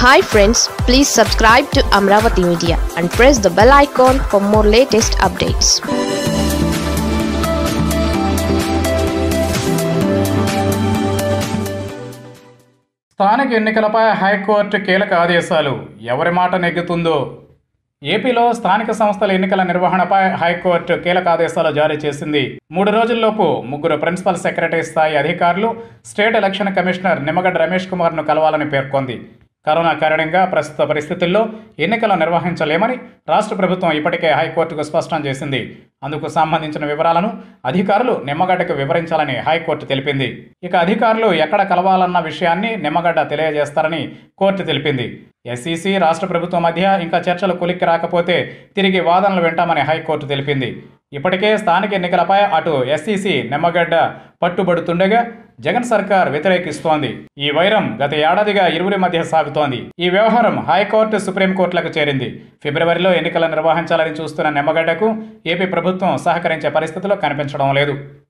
hi friends please subscribe to Amaravati media and press the bell icon for more latest updates స్థానిక ఎన్నికలపై high court కీలక ఆదేశాలు ఎవరి మాట నెగ్గుతుందో ఏపీలో స్థానిక సంస్థల ఎన్నికల నిర్వహణపై హైకోర్టు కీలక ఆదేశాలు జారీ చేసింది మూడు రోజుల్లోపు ముగ్గురు ప్రిన్సిపల్ సెక్రటరీ స్థాయి అధికారులు state election commissioner Nimmagadda Ramesh కుమార్ను కలవాలని పేర్కొంది కరోనా కారణంగా ప్రస్తుత పరిస్థితుల్లో ఎన్నికలు నిర్వహించలేమని రాష్ట్ర ప్రభుత్వం ఇప్పటికే హైకోర్టుకు స్పష్టం చేసింది అందుకు సంబంధించిన వివరాలను అధికారులు నిమ్మగడ్డకు వివరించాలని హైకోర్టు తెలిపింది ఇక అధికారులు ఎక్కడ కలవాలన్న విషయాన్ని నిమ్మగడ్డ తెలియజేస్తారని కోర్టు తెలిపింది ఎస్ఈసి రాష్ట్ర ప్రభుత్వం మధ్య ఇంకా చర్చలు కొలిక్కి రాకపోతే తిరిగి వాదనలు వింటామని హైకోర్టు తెలిపింది ఇప్పటికే స్థానిక ఎన్నికలపై అటు ఎస్ఈసి నిమ్మగడ్డ పట్టుబడుతుండగా జగన్ సర్కార్ వ్యతిరేకిస్తోంది ఈ వైరం గత ఏడాదిగా ఇరువురి మధ్య సాగుతోంది ఈ వ్యవహారం హైకోర్టు సుప్రీంకోర్టులకు చేరింది ఫిబ్రవరిలో ఎన్నికలు నిర్వహించాలని చూస్తున్న నిమ్మగడ్డకు ఏపీ ప్రభుత్వం సహకరించే పరిస్థితిలో కనిపించడం లేదు